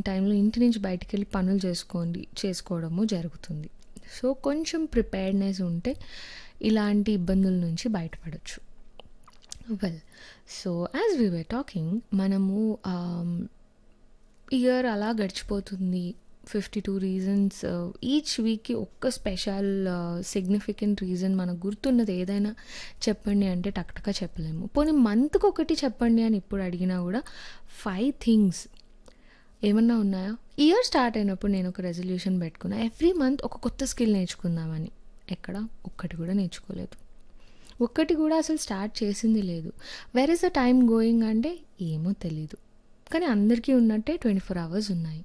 టైంలో ఇంటి నుంచి బయటికి వెళ్ళి పనులు చేసుకోండి చేసుకోవడము జరుగుతుంది సో కొంచెం ప్రిపేర్డ్నెస్ ఉంటే ఇలాంటి ఇబ్బందుల నుంచి బయటపడవచ్చు well so as we were talking మనము ఇయర్ అలా గడిచిపోతుంది ఫిఫ్టీ టూ రీజన్స్ ఈచ్ వీక్కి ఒక్క స్పెషల్ సిగ్నిఫికెంట్ రీజన్ మనకు గుర్తున్నది ఏదైనా చెప్పండి అంటే టక్టగా చెప్పలేము పోనీ మంత్కి ఒకటి చెప్పండి అని ఇప్పుడు అడిగినా కూడా ఫైవ్ థింగ్స్ ఏమన్నా ఉన్నాయా ఇయర్ స్టార్ట్ అయినప్పుడు నేను ఒక రెజల్యూషన్ పెట్టుకున్నా ఎవ్రీ మంత్ ఒక కొత్త స్కిల్ నేర్చుకుందామని ఎక్కడ ఒక్కటి కూడా నేర్చుకోలేదు ఒక్కటి కూడా అసలు స్టార్ట్ చేసింది లేదు where is the time going అంటే ఏమో తెలీదు కానీ అందరికీ ఉన్నట్టే ట్వంటీ ఫోర్ అవర్స్ ఉన్నాయి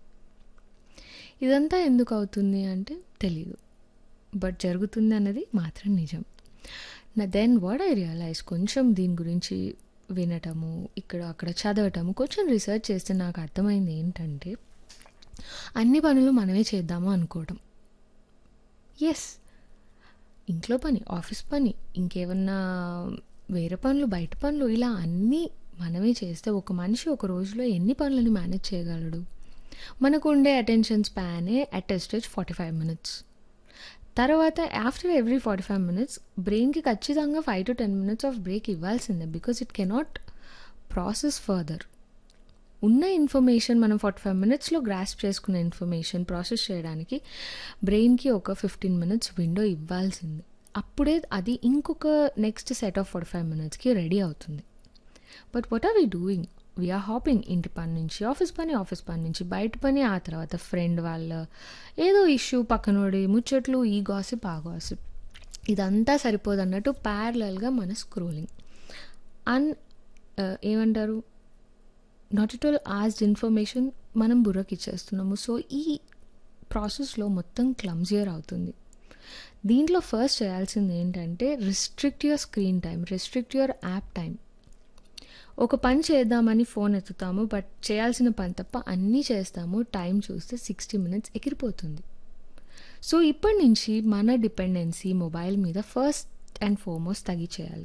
ఇదంతా ఎందుకు అవుతుంది అంటే తెలీదు బట్ జరుగుతుంది అన్నది మాత్రం నిజం నా దెన్ వాట్ ఐ రియలైజ్ కొంచెం దీని గురించి వినటము ఇక్కడ అక్కడ చదవటము కొంచెం రీసెర్చ్ చేస్తే నాకు అర్థమైంది ఏంటంటే అన్ని పనులు మనమే చేద్దాము అనుకోవడం ఎస్ ఇంట్లో పని ఆఫీస్ పని ఇంకేమన్నా వేరే పనులు బయట పనులు ఇలా అన్నీ మనమే చేస్తే ఒక మనిషి ఒక రోజులో ఎన్ని పనులను మేనేజ్ చేయగలడు మనకు ఉండే అటెన్షన్ స్పానే at stage forty five minutes తర్వాత after every forty five minutes బ్రెయిన్కి ఖచ్చితంగా five to ten minutes of break ఇవ్వాల్సిందే because it cannot process further ఉన్న ఇన్ఫర్మేషన్ మనం ఫార్టీ ఫైవ్ మినిట్స్లో గ్రాస్ప్ చేసుకున్న ఇన్ఫర్మేషన్ ప్రాసెస్ చేయడానికి బ్రెయిన్కి ఒక ఫిఫ్టీన్ మినిట్స్ విండో ఇవ్వాల్సింది అప్పుడే అది ఇంకొక next set of forty five మినిట్స్కి రెడీ అవుతుంది but what are we doing we are hopping ఇంటి పని నుంచి ఆఫీస్ పని ఆఫీస్ పని నుంచి బయట పని ఆ తర్వాత ఫ్రెండ్ వాళ్ళ ఏదో ఇష్యూ పక్కనోడి ముచ్చట్లు ఈ గాసిప్ ఆ గాసిప్ ఇదంతా సరిపోదు అన్నట్టు ప్యారలల్గా మన స్క్రోలింగ్ అన్ ఏమంటారు not at all asked information మనం బుర్రకి ఇచ్చేస్తున్నాము సో ఈ ప్రాసెస్లో మొత్తం క్లమ్జియర్ అవుతుంది దీంట్లో ఫస్ట్ చేయాల్సింది ఏంటంటే restrict your screen time restrict your app time ఒక పని చేద్దామని ఫోన్ ఎత్తుతాము బట్ చేయాల్సిన పని తప్ప అన్నీ చేస్తాము టైం చూస్తే సిక్స్టీ మినిట్స్ ఎగిరిపోతుంది సో ఇప్పటి నుంచి మన డిపెండెన్సీ మొబైల్ మీద ఫస్ట్ అండ్ ఫార్మోస్ట్ తగ్గిచేయాలి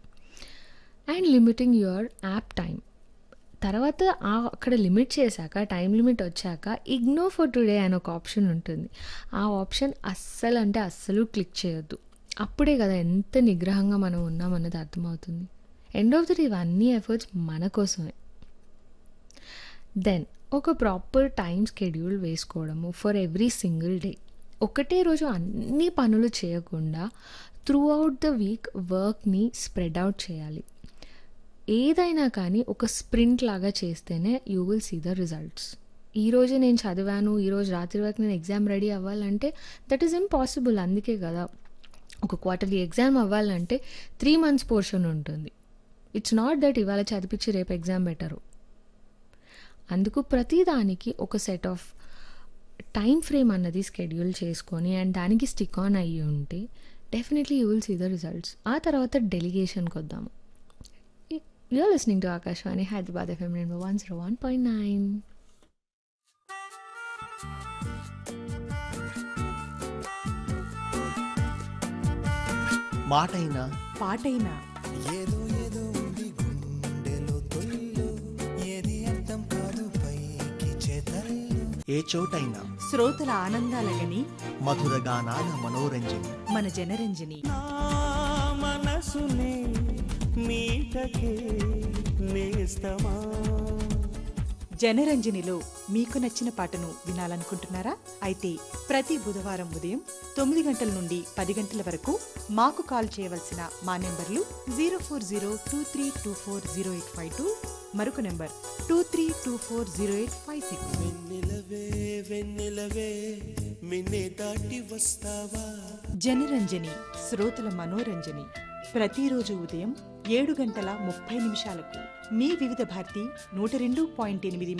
and limiting your app time తర్వాత అక్కడ లిమిట్ చేశాక టైం లిమిట్ వచ్చాక ఇగ్నో ఫర్ టుడే అని ఒక ఆప్షన్ ఉంటుంది ఆ ఆప్షన్ అస్సలు అంటే అస్సలు క్లిక్ చేయొద్దు అప్పుడే కదా ఎంత నిగ్రహంగా మనం ఉన్నామన్నది అర్థమవుతుంది ఎండ్ ఆఫ్ ద డే ఇవన్నీ ఎఫర్ట్స్ మన కోసమే దెన్ ఒక ప్రాపర్ టైం స్కెడ్యూల్ వేసుకోవడము ఫర్ ఎవ్రీ సింగిల్ డే ఒకటే రోజు అన్ని పనులు చేయకుండా త్రూ అవుట్ ద వీక్ వర్క్ని స్ప్రెడ్ అవుట్ చేయాలి ఏదైనా కానీ ఒక స్ప్రింట్ లాగా చేస్తేనే you will see the results ఈరోజు నేను చదివాను ఈరోజు రాత్రి వరకు నేను ఎగ్జామ్ రెడీ అవ్వాలంటే దట్ ఈస్ ఇంపాసిబుల్ అందుకే కదా ఒక క్వార్టర్లీ ఎగ్జామ్ అవ్వాలంటే త్రీ మంత్స్ పోర్షన్ ఉంటుంది ఇట్స్ నాట్ దట్ ఇవాళ చదివించి రేపు ఎగ్జామ్ పెట్టరు అందుకు ప్రతిదానికి ఒక సెట్ ఆఫ్ టైం ఫ్రేమ్ అన్నది స్కెడ్యూల్ చేసుకొని అండ్ దానికి స్టిక్ ఆన్ అయ్యి ఉంటే definitely you will see the results ఆ తర్వాత డెలిగేషన్కి వద్దాము you're listening to Akashvani Hyderabad FM రెండు one zero one point nine మాటైనా పాటైనా ఏ చోటైనా శ్రోతల ఆనందాలగని మధుర గానాల మనోరంజని మన జనరంజని మనసునే మీటకే నేస్తమా జనరంజనిలో మీకు నచ్చిన పాటను వినాలనుకుంటున్నారా అయితే ప్రతి బుధవారం ఉదయం తొమ్మిది గంటల నుండి పది గంటల వరకు మాకు కాల్ చేయవలసిన మా నెంబర్లు zero four zero two three two four zero eight five two మరొక number two three two four zero eight five six వెన్నెలవే వెన్నెలవే మిన్నే దాటి వస్తావా జనరంజని శ్రోతల మనోరంజని ప్రతిరోజు ఉదయం ఏడు గంటల ముప్పై నిమిషాలకు మీ వివిధ భారతి నూట రెండు పాయింట్ ఎనిమిది